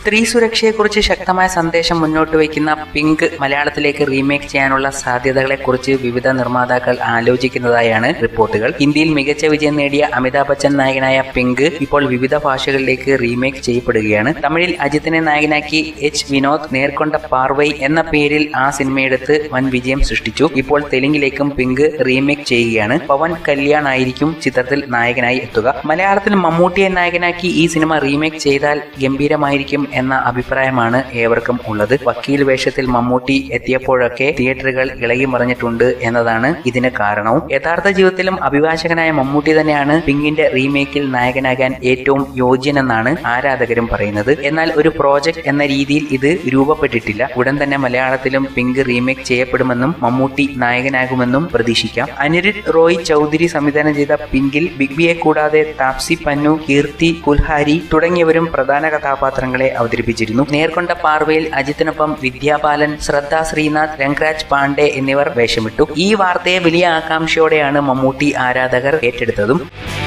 സ്ത്രീ സുരക്ഷയെക്കുറിച്ച് ശക്തമായ സന്ദേശം മുന്നോട്ട് വയ്ക്കുന്ന പിങ്ക് മലയാളത്തിലേക്ക് റീമേക്ക് ചെയ്യാനുള്ള സാധ്യതകളെക്കുറിച്ച് വിവിധ നിർമ്മാതാക്കൾ ആലോചിക്കുന്നതായാണ് റിപ്പോർട്ടുകൾ ഹിന്ദിയിൽ മികച്ച വിജയം നേടിയ അമിതാഭ് ബച്ചൻ നായകനായ പിങ്ക് ഇപ്പോൾ വിവിധ ഭാഷകളിലേക്ക് റീമേക്ക് ചെയ്യപ്പെടുകയാണ് തമിഴിൽ അജിത്തിനെ നായകനാക്കി എച്ച് വിനോദ് നേർക്കൊണ്ട പാർവൈ എന്ന പേരിൽ ആ സിനിമയെടുത്ത് വൻ വിജയം സൃഷ്ടിച്ചു ഇപ്പോൾ തെലുങ്കിലേക്കും പിങ്ക് റീമേക്ക് ചെയ്യുകയാണ് പവൻ കല്യാൺ ആയിരിക്കും ചിത്രത്തിൽ നായകനായി എത്തുക മലയാളത്തിൽ മമ്മൂട്ടിയെ നായകനാക്കി ഈ സിനിമ റീമേക്ക് ചെയ്താൽ ഗംഭീരമായിരിക്കും എന്ന അഭിപ്രായമാണ് ഏവർക്കും ഉള്ളത് വക്കീൽ വേഷത്തിൽ മമ്മൂട്ടി എത്തിയപ്പോഴൊക്കെ തിയേറ്ററുകൾ ഇളകി മറിഞ്ഞിട്ടുണ്ട് എന്നതാണ് ഇതിന് കാരണവും യഥാർത്ഥ ജീവിതത്തിലും അഭിഭാഷകനായ മമ്മൂട്ടി തന്നെയാണ് പിങ്കിന്റെ റീമേക്കിൽ നായകനാകാൻ ഏറ്റവും യോഗ്യനെന്നാണ് ആരാധകരും പറയുന്നത് എന്നാൽ ഒരു പ്രോജക്ട് എന്ന രീതിയിൽ ഇത് രൂപപ്പെട്ടിട്ടില്ല ഉടൻ തന്നെ മലയാളത്തിലും പിങ്ക് റീമേക്ക് ചെയ്യപ്പെടുമെന്നും മമ്മൂട്ടി നായകനാകുമെന്നും പ്രതീക്ഷിക്കാം അനിരുദ്ധ് റോയ് ചൗധരി സംവിധാനം ചെയ്ത പിങ്കിൽ ബിഗ് ബിയെ കൂടാതെ താപ്സി പന്നു കീർത്തി കുൽഹാരി തുടങ്ങിയവരും പ്രധാന കഥാപാത്രങ്ങളെ അവതരിപ്പിച്ചിരുന്നു നേർക്കൊണ്ട പാർവയിൽ അജിത്തിനൊപ്പം വിദ്യാബാലൻ ശ്രദ്ധ ശ്രീനാഥ് രംഗരാജ് പാണ്ഡെ എന്നിവർ വേഷമിട്ടു ഈ വാർത്തയെ വലിയ ആകാംക്ഷയോടെയാണ് മമ്മൂട്ടി ആരാധകർ ഏറ്റെടുത്തതും